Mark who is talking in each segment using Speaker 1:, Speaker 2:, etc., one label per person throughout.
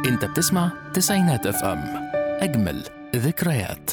Speaker 1: انت بتسمع تسعينات اف ام اجمل ذكريات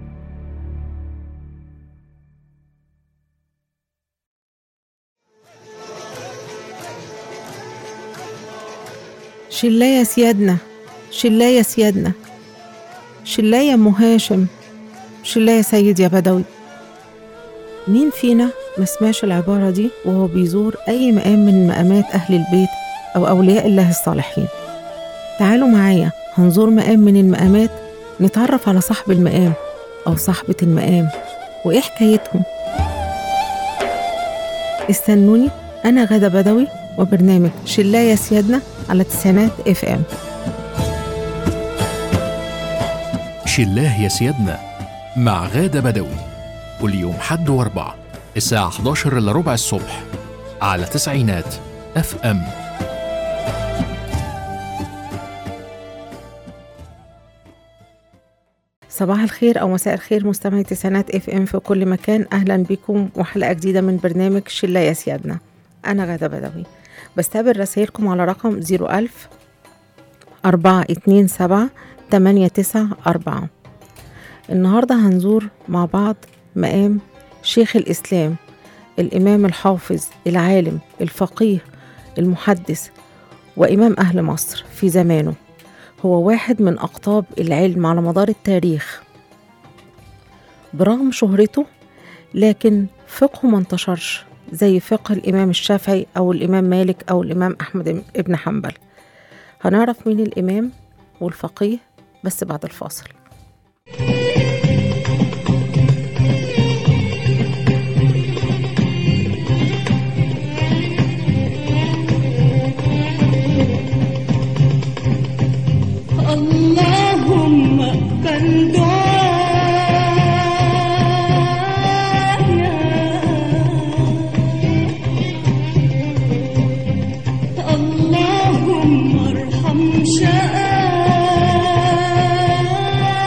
Speaker 2: شلاية سيادنا شلاية سيادنا شلاية أم هاشم شلاية سيد يا بدوي مين فينا ما سمعش العبارة دي وهو بيزور أي مقام من مقامات أهل البيت أو أولياء الله الصالحين تعالوا معايا هنزور مقام من المقامات نتعرف على صاحب المقام أو صاحبة المقام وإيه حكايتهم استنوني أنا غادة بدوي وبرنامج شلاية سيادنا على تسعينات اف ام
Speaker 1: شلاه يا سيادنا مع غادة بدوي كل يوم حد واربع الساعة 11 إلا ربع الصبح على تسعينات اف ام
Speaker 2: صباح الخير او مساء الخير مستمعي تسعينات اف ام في كل مكان اهلا بكم وحلقه جديده من برنامج شله يا سيادنا انا غاده بدوي بستقبل رسائلكم على رقم 01000 427 894 النهارده هنزور مع بعض مقام شيخ الاسلام الامام الحافظ العالم الفقيه المحدث وامام اهل مصر في زمانه هو واحد من أقطاب العلم على مدار التاريخ برغم شهرته لكن فقهه ما انتشرش زي فقه الإمام الشافعي أو الإمام مالك أو الإمام أحمد ابن حنبل هنعرف مين الإمام والفقيه بس بعد الفاصل
Speaker 3: اللهم اقبل دعايا اللهم ارحم شقايا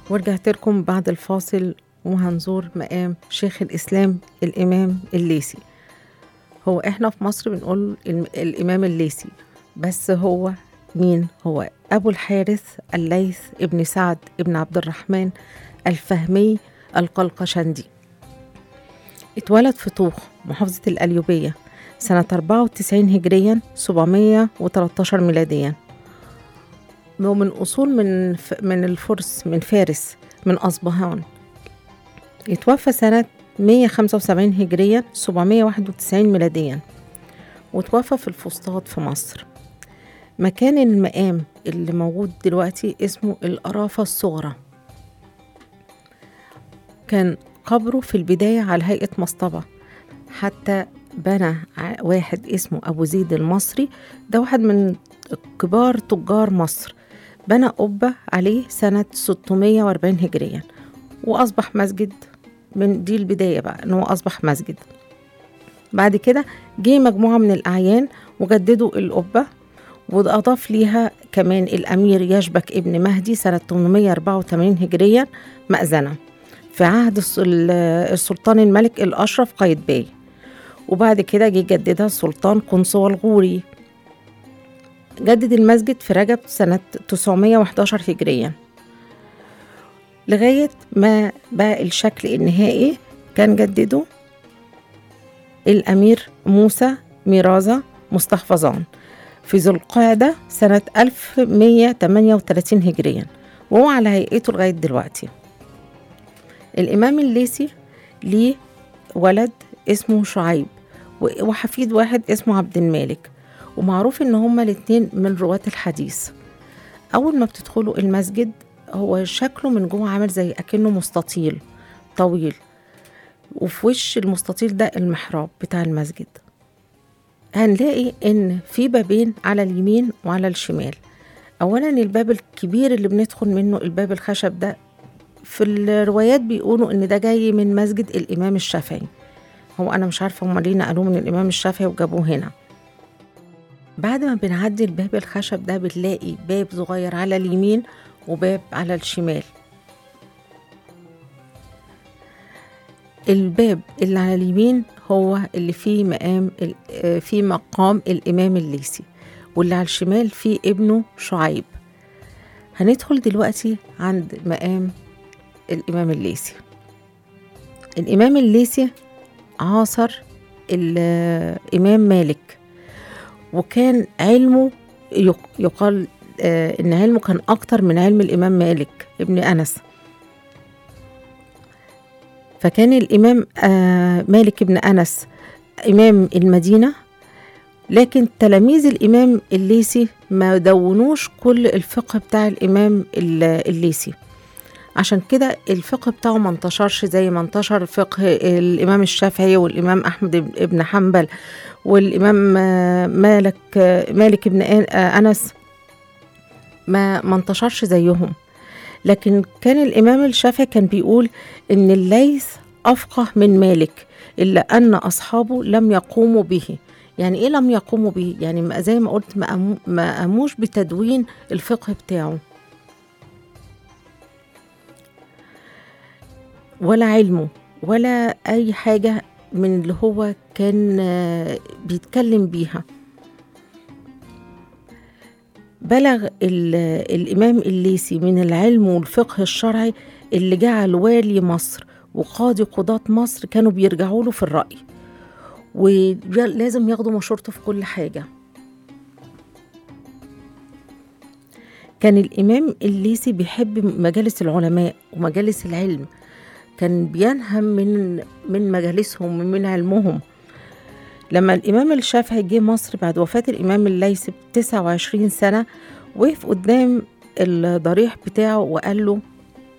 Speaker 2: ورجعت لكم بعد الفاصل وهنزور مقام شيخ الإسلام الإمام الليسي هو إحنا في مصر بنقول الم- الإمام الليسي بس هو مين هو أبو الحارث الليث ابن سعد ابن عبد الرحمن الفهمي القلقشندي اتولد في طوخ محافظة القليوبية سنة 94 هجريا 713 ميلاديا ومن أصول من ف- من الفرس من فارس من أصبهان اتوفى سنة 175 هجريا 791 ميلاديا وتوفى في الفسطاط في مصر مكان المقام اللي موجود دلوقتي اسمه القرافة الصغرى كان قبره في البداية على هيئة مصطبة حتى بنى ع- واحد اسمه أبو زيد المصري ده واحد من كبار تجار مصر بنى قبة عليه سنة 640 هجريا وأصبح مسجد من دي البداية بقى إن هو أصبح مسجد بعد كده جه مجموعة من الأعيان وجددوا القبة وأضاف ليها كمان الأمير يشبك ابن مهدي سنة 884 هجريا مأذنة في عهد الس- ال- السلطان الملك الأشرف قايتباي وبعد كده جه جددها السلطان قنصوة الغوري جدد المسجد في رجب سنة 911 هجريا لغاية ما بقى الشكل النهائي كان جدده الأمير موسى ميرازا مستحفظان في ذو القعدة سنة 1138 هجريا وهو على هيئته لغاية دلوقتي الإمام الليثي ليه ولد اسمه شعيب و- وحفيد واحد اسمه عبد المالك ومعروف ان هما الاتنين من رواة الحديث اول ما بتدخلوا المسجد هو شكله من جوه عامل زي اكنه مستطيل طويل وفي وش المستطيل ده المحراب بتاع المسجد هنلاقي ان في بابين على اليمين وعلى الشمال اولا الباب الكبير اللي بندخل منه الباب الخشب ده في الروايات بيقولوا ان ده جاي من مسجد الامام الشافعي هو انا مش عارفه هما ليه نقلوه من الامام الشافعي وجابوه هنا بعد ما بنعدي الباب الخشب ده بنلاقي باب صغير على اليمين وباب على الشمال الباب اللي على اليمين هو اللي فيه مقام ال- آه، فيه مقام الإمام الليثي واللي على الشمال فيه ابنه شعيب هندخل دلوقتي عند مقام الإمام الليثي الإمام الليثي عاصر الإمام مالك وكان علمه يق- يقال آه، إن علمه كان أكتر من علم الإمام مالك ابن أنس فكان الإمام آه، مالك بن أنس إمام المدينة لكن تلاميذ الإمام الليثي ما دونوش كل الفقه بتاع الإمام ال- الليثي عشان كده الفقه بتاعه ما انتشرش زي ما انتشر فقه الإمام الشافعي والإمام أحمد بن حنبل والإمام آه، مالك آه، مالك بن آن- آه، أنس ما ما انتشرش زيهم لكن كان الإمام الشافعي كان بيقول إن الليث أفقه من مالك إلا أن أصحابه لم يقوموا به يعني إيه لم يقوموا به؟ يعني ما- زي ما قلت ما قامو- ما قاموش بتدوين الفقه بتاعه ولا علمه ولا أي حاجة من اللي هو كان آه، بيتكلم بيها بلغ ال- الإمام الليثي من العلم والفقه الشرعي اللي جعل والي مصر وقاضي قضاة مصر كانوا بيرجعوا له في الرأي ولازم ياخدوا مشورته في كل حاجة كان الإمام الليثي بيحب مجالس العلماء ومجالس العلم كان بينهم من من مجالسهم ومن علمهم لما الإمام الشافعي جه مصر بعد وفاة الإمام الليثي ب 29 سنة وقف قدام الضريح بتاعه وقال له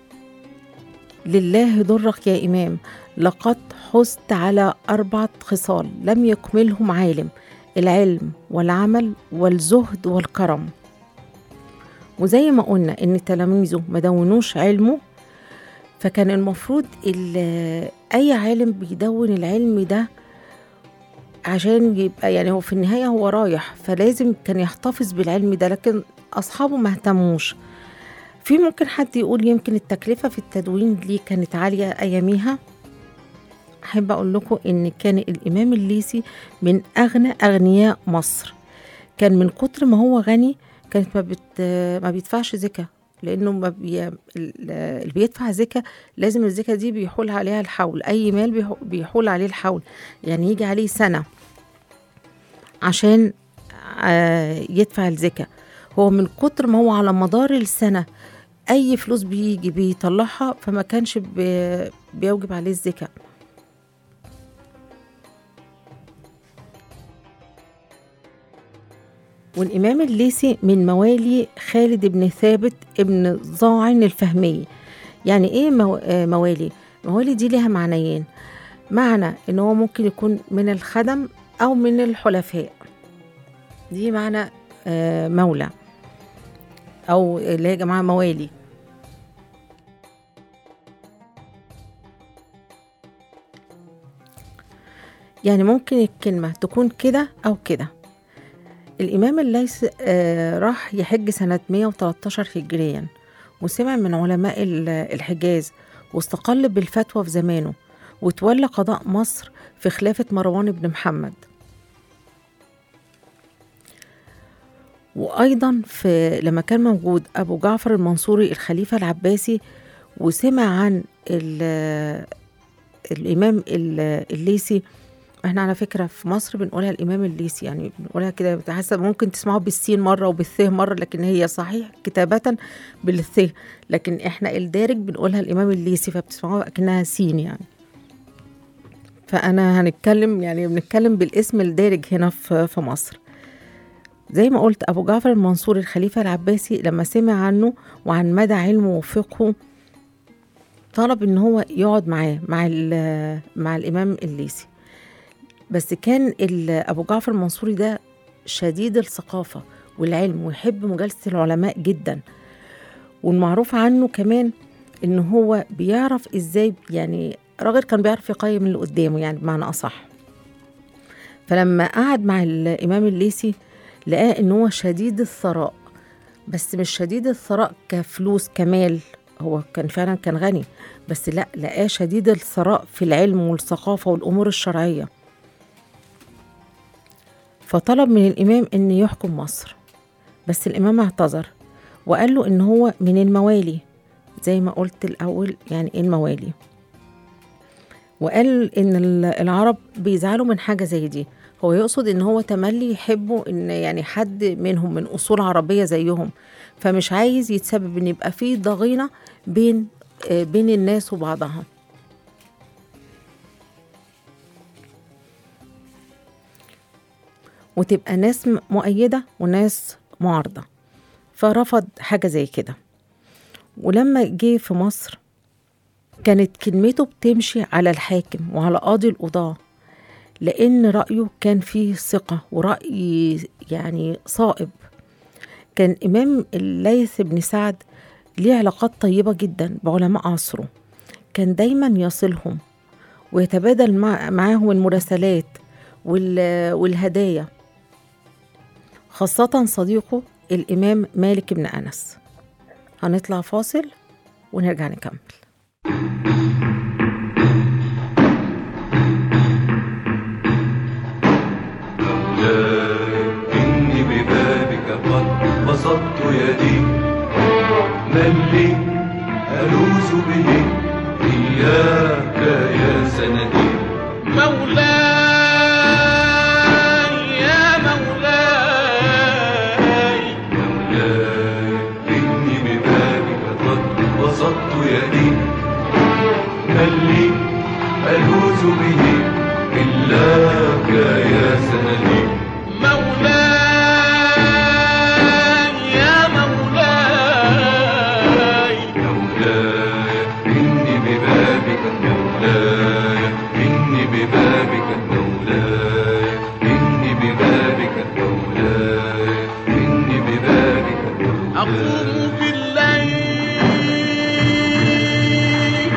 Speaker 2: لله ضرك يا إمام لقد حزت على أربعة خصال لم يكملهم عالم العلم والعمل والزهد والكرم وزي ما قلنا إن تلاميذه ما دونوش علمه فكان المفروض ال- أي عالم بيدون العلم ده عشان يبقى يعني هو في النهاية هو رايح فلازم كان يحتفظ بالعلم ده لكن أصحابه ما اهتموش في ممكن حد يقول يمكن التكلفة في التدوين دي كانت عالية أياميها أحب أقول لكم إن كان الإمام الليثي من أغنى أغنياء مصر كان من كتر ما هو غني كانت ما, بت ما بيدفعش زكاة لأنه ما بي... ال- اللي بيدفع زكاة لازم الزكاة دي بيحول عليها الحول أي مال بيح- بيحول عليه الحول يعني يجي عليه سنة عشان آه، يدفع الزكاة هو من كتر ما هو على مدار السنة أي فلوس بيجي بيطلعها فما كانش بي- بيوجب عليه الزكاة والإمام الليثي من موالي خالد بن ثابت ابن ضاعن الفهمي يعني إيه مو- آه، موالي؟ موالي دي ليها معنيين معنى إن هو ممكن يكون من الخدم أو من الحلفاء دي معنى آه، مولى أو اللي هي جماعة موالي يعني ممكن الكلمة تكون كده أو كده الإمام الليث آه، راح يحج سنة 113 هجريا وسمع من علماء ال- الحجاز واستقل بالفتوى في زمانه وتولى قضاء مصر في خلافة مروان بن محمد وأيضا في لما كان موجود أبو جعفر المنصوري الخليفة العباسي وسمع عن ال- الإمام ال- الليثي احنا على فكرة في مصر بنقولها الإمام الليثي يعني بنقولها كده حسب ممكن تسمعوا بالسين مرة وبالث مرة لكن هي صحيح كتابة بالث لكن احنا الدارج بنقولها الإمام الليثي فبتسمعوها كأنها سين يعني فأنا هنتكلم يعني بنتكلم بالاسم الدارج هنا في في مصر زي ما قلت أبو جعفر المنصوري الخليفة العباسي لما سمع عنه وعن مدى علمه وفقهه طلب إن هو يقعد معاه مع ال- مع الإمام الليثي بس كان ال- أبو جعفر المنصوري ده شديد الثقافة والعلم ويحب مجالسة العلماء جدا والمعروف عنه كمان إن هو بيعرف إزاي يعني راجل كان بيعرف يقيم اللي قدامه يعني بمعنى أصح فلما قعد مع الإمام الليثي لقاه إن هو شديد الثراء بس مش شديد الثراء كفلوس كمال هو كان فعلا كان غني بس لا لقاه شديد الثراء في العلم والثقافة والأمور الشرعية فطلب من الإمام إن يحكم مصر بس الإمام اعتذر وقال له إن هو من الموالي زي ما قلت الأول يعني إيه الموالي وقال إن ال- العرب بيزعلوا من حاجة زي دي هو يقصد إن هو تملي يحبوا إن يعني حد منهم من أصول عربية زيهم فمش عايز يتسبب إن يبقى فيه ضغينة بين آه، بين الناس وبعضها وتبقى ناس م- مؤيدة وناس معارضة فرفض حاجة زي كده ولما جه في مصر كانت كلمته بتمشي على الحاكم وعلى قاضي القضاة لأن رأيه كان فيه ثقة ورأي يعني صائب كان إمام الليث بن سعد ليه علاقات طيبة جدا بعلماء عصره كان دايما يصلهم ويتبادل مع معاهم المراسلات وال- والهدايا خاصة صديقه الإمام مالك بن أنس هنطلع فاصل ونرجع نكمل
Speaker 4: مولاي إني ببابك قد بسطت يدي من لي ألوذ به إياك يا سندي
Speaker 5: مولاي يا مولاي
Speaker 4: مولاي إني ببابك قد بسطت يدي من لي ألوذ به إلاك يا سندي
Speaker 5: مولاي يا مولاي
Speaker 4: مولاي إني ببابك مولاي إني ببابك مولاي إني ببابك مولاي إني ببابك مولاي
Speaker 5: أقوم بالليل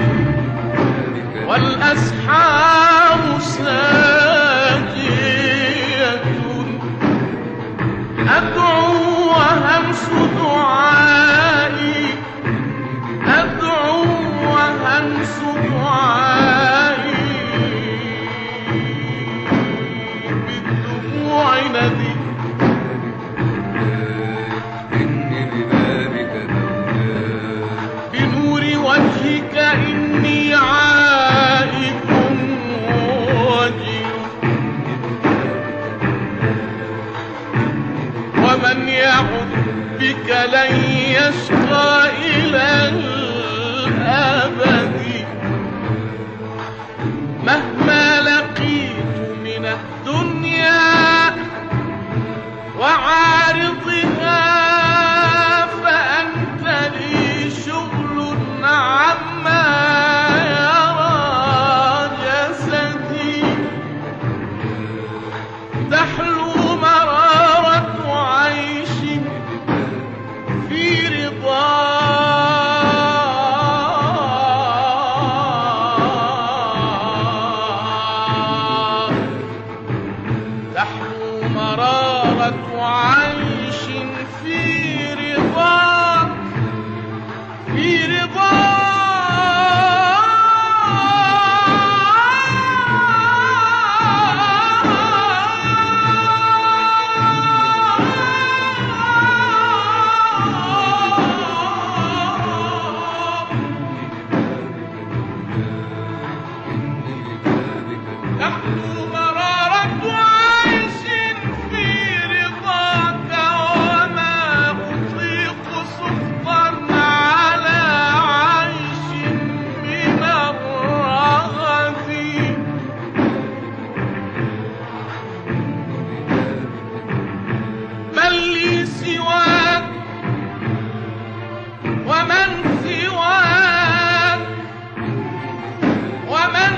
Speaker 5: والأسحار ساجية أدعو وهمس دعائي بك لن يشقى إلى الأبد مهما لقيت من الدنيا وعارضها فأنت لي شغل عما يرى جسدي تحلو مرارة عيش في رضا تحلو مرارة عيش في رضا في رضا تحلو مرارة عيش في رضاك وما أطيق سخطا على عيش من الرغد من لي سواك ومن سواك ومن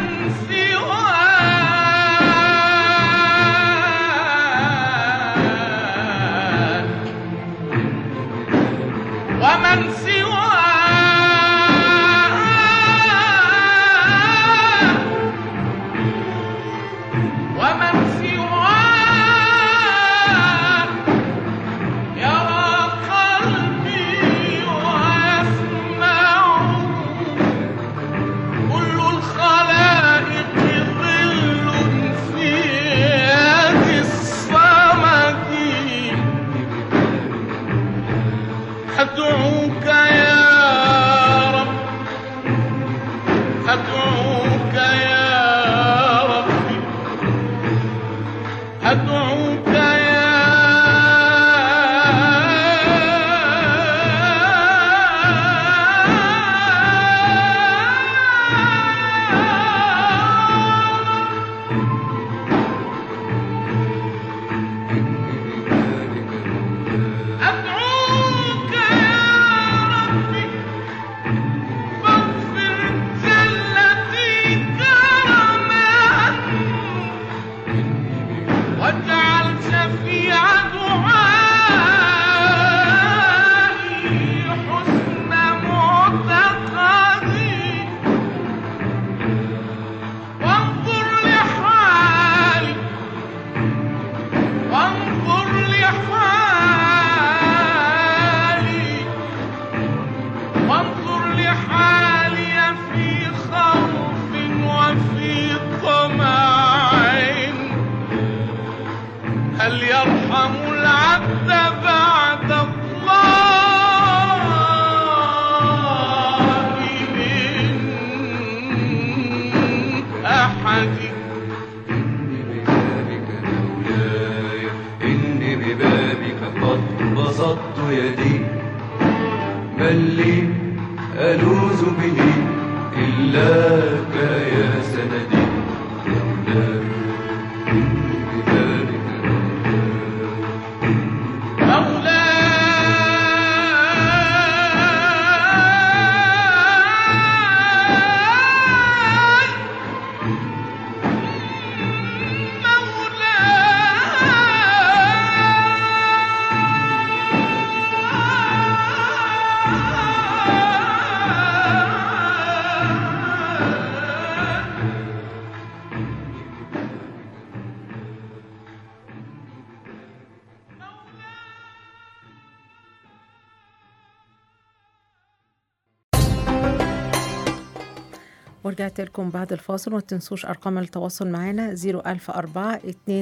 Speaker 5: سواك ومن سواك ومن سواك يرى قلبي ويسمع كل الخلائق ظل في يد الصمد أدعوك يا رب أدعوك يا ربي أدعوك يا أدعوك يا ربي فاغفر جلتي كرما واجعل شفيع دعائي حسن معتقدي وانظر لحالي وانظر لحالي وانظر لحالي في خوف وفي طمع هل يرحم العبد بعد الله من أحد
Speaker 4: ببابك مولاي إني ببابك قد بسطت يدي من لي ألوذ به إلاك يا سندي مولاي إني ببابك
Speaker 5: مولاي
Speaker 2: ورجعت لكم بعد الفاصل وما تنسوش أرقام التواصل معنا 01004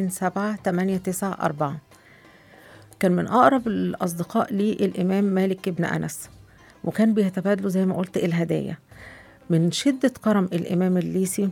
Speaker 2: 27894 كان من أقرب الأصدقاء لي الإمام مالك بن أنس وكان بيتبادلوا زي ما قلت الهدايا من شدة كرم الإمام الليثي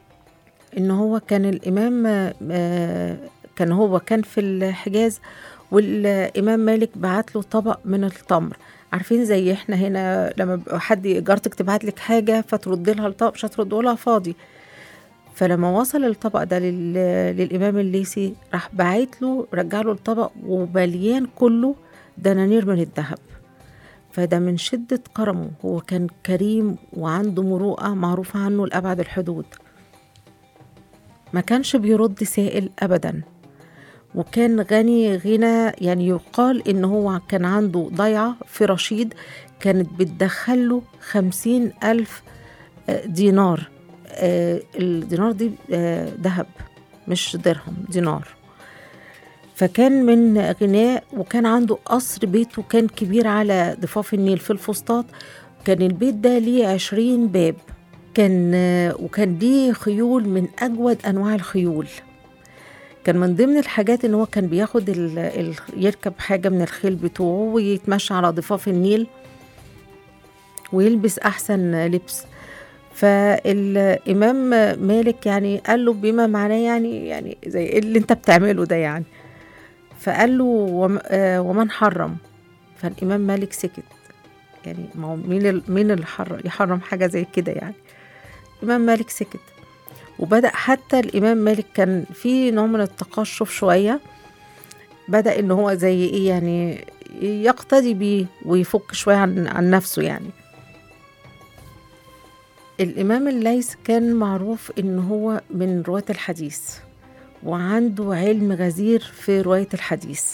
Speaker 2: إن هو كان الإمام آه، كان هو كان في الحجاز والإمام مالك بعت له طبق من التمر عارفين زي احنا هنا لما بيبقى حد جارتك تبعت لك حاجة فترد لها الطبق مش هترد لها فاضي فلما وصل الطبق ده لل... للإمام الليثي راح باعت له رجع له الطبق ومليان كله دنانير من الذهب فده من شدة كرمه هو كان كريم وعنده مروءة معروفة عنه لأبعد الحدود ما كانش بيرد سائل أبدا وكان غني غنى يعني يقال إن هو كان عنده ضيعة في رشيد كانت بتدخله خمسين ألف آه، دينار آه، الدينار دي آه، ذهب مش درهم دينار فكان من غناه وكان عنده قصر بيته كان كبير على ضفاف النيل في الفسطاط كان البيت ده ليه عشرين باب كان آه، وكان ليه خيول من أجود أنواع الخيول كان من ضمن الحاجات ان هو كان بياخد ال ال يركب حاجه من الخيل بتوعه ويتمشى على ضفاف النيل ويلبس احسن لبس فالامام مالك يعني قال له بما معناه يعني يعني زي إيه اللي انت بتعمله ده يعني فقال له وم- آه، ومن حرم فالامام مالك سكت يعني ما هو مين ال- مين اللي حرم يحرم حاجه زي كده يعني الامام مالك سكت وبدأ حتى الإمام مالك كان في نوع من التقشف شوية بدأ إن هو زي إيه يعني يقتدي بيه ويفك شوية عن, عن نفسه يعني الإمام الليث كان معروف إن هو من رواة الحديث وعنده علم غزير في رواية الحديث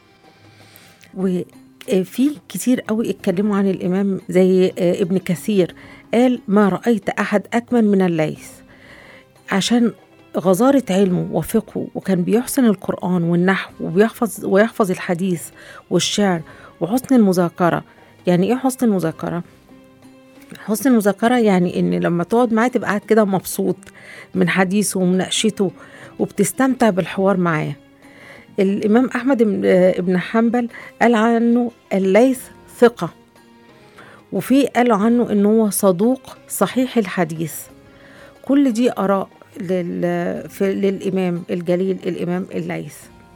Speaker 2: وفي كتير قوي اتكلموا عن الإمام زي ابن كثير قال ما رأيت أحد أكمل من الليث عشان غزارة علمه وفقهه وكان بيحسن القرآن والنحو وبيحفظ ويحفظ الحديث والشعر وحسن المذاكرة يعني ايه حسن المذاكرة؟ حسن المذاكرة يعني ان لما تقعد معاه تبقى قاعد كده مبسوط من حديثه ومناقشته وبتستمتع بالحوار معاه الإمام أحمد بن- بن حنبل قال عنه الليث ثقة وفي قالوا عنه إن هو صدوق صحيح الحديث كل دي آراء لل... في... للإمام الجليل الإمام الليث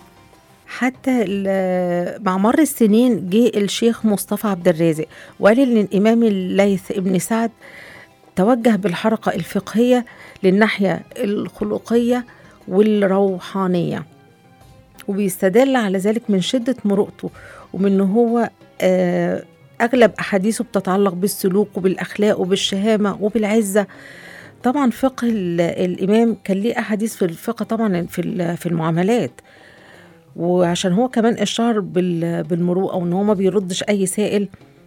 Speaker 2: حتى ال- مع مر السنين جه الشيخ مصطفى عبد الرازق وقال إن الإمام الليث ابن سعد توجه بالحركة الفقهية للناحية الخلقية والروحانية وبيستدل على ذلك من شدة مروءته ومن إن هو آه، أغلب أحاديثه بتتعلق بالسلوك وبالأخلاق وبالشهامة وبالعزة طبعا فقه ال- الإمام كان ليه أحاديث في الفقه طبعا في ال- في المعاملات وعشان هو كمان اشتهر بال- بالمروءة وإن هو ما بيردش أي سائل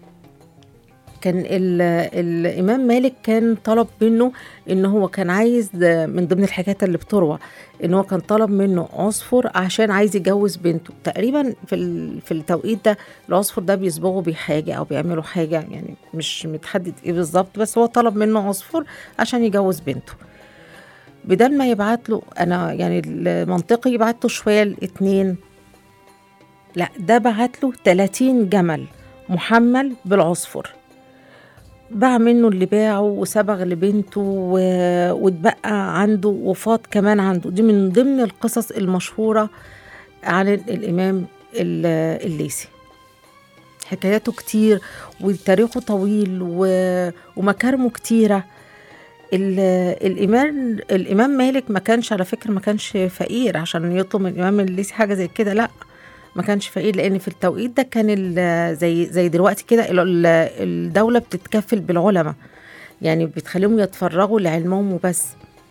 Speaker 2: كان ال- الإمام مالك كان طلب منه إن هو كان عايز من ضمن الحاجات اللي بتروى إن هو كان طلب منه عصفر عشان عايز يجوز بنته تقريبا في ال- في التوقيت ده العصفر ده بيصبغوا بيه حاجة أو بيعملوا حاجة يعني مش متحدد إيه بالظبط بس هو طلب منه عصفر عشان يجوز بنته بدل ما يبعت له أنا يعني المنطقي يبعت له شوال اتنين لا ده بعت له 30 جمل محمل بالعصفر باع منه اللي باعه وسبغ لبنته و- واتبقى عنده وفاض كمان عنده دي من ضمن القصص المشهورة عن الإمام ال- الليثي حكاياته كتير وتاريخه طويل و- ومكارمه كتيرة ال- الإمام الإمام مالك ما كانش على فكرة ما كانش فقير عشان يطلب من الإمام الليثي حاجة زي كده لأ ما كانش فقير لان في التوقيت ده كان ال- زي زي دلوقتي كده ال- ال- الدوله بتتكفل بالعلماء يعني بتخليهم يتفرغوا لعلمهم وبس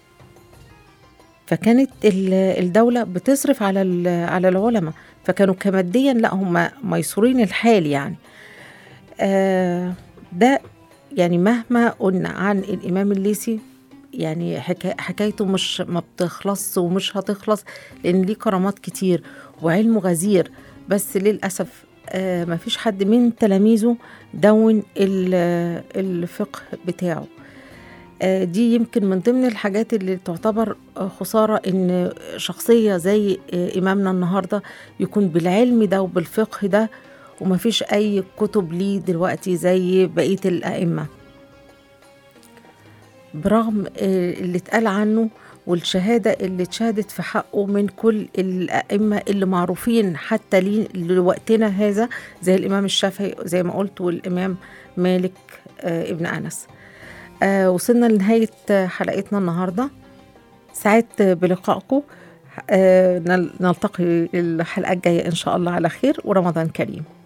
Speaker 2: فكانت ال- الدوله بتصرف على ال- على العلماء فكانوا كماديا لا هم ميسورين الحال يعني آه ده يعني مهما قلنا عن الامام الليثي يعني حكا- حكايته مش ما بتخلص ومش هتخلص لان ليه كرامات كتير وعلمه غزير بس للاسف آه ما فيش حد من تلاميذه دون ال- الفقه بتاعه آه دي يمكن من ضمن الحاجات اللي تعتبر آه، خسارة إن شخصية زي آه، إمامنا النهاردة يكون بالعلم ده وبالفقه ده وما فيش أي كتب ليه دلوقتي زي بقية الأئمة برغم آه، اللي اتقال عنه والشهادة اللي اتشهدت في حقه من كل الأئمة اللي معروفين حتى لي- لوقتنا هذا زي الإمام الشافعي زي ما قلت والإمام مالك آه ابن أنس آه وصلنا لنهاية آه، حلقتنا النهاردة سعدت بلقائكم آه نل- نلتقي الحلقة الجاية إن شاء الله على خير ورمضان كريم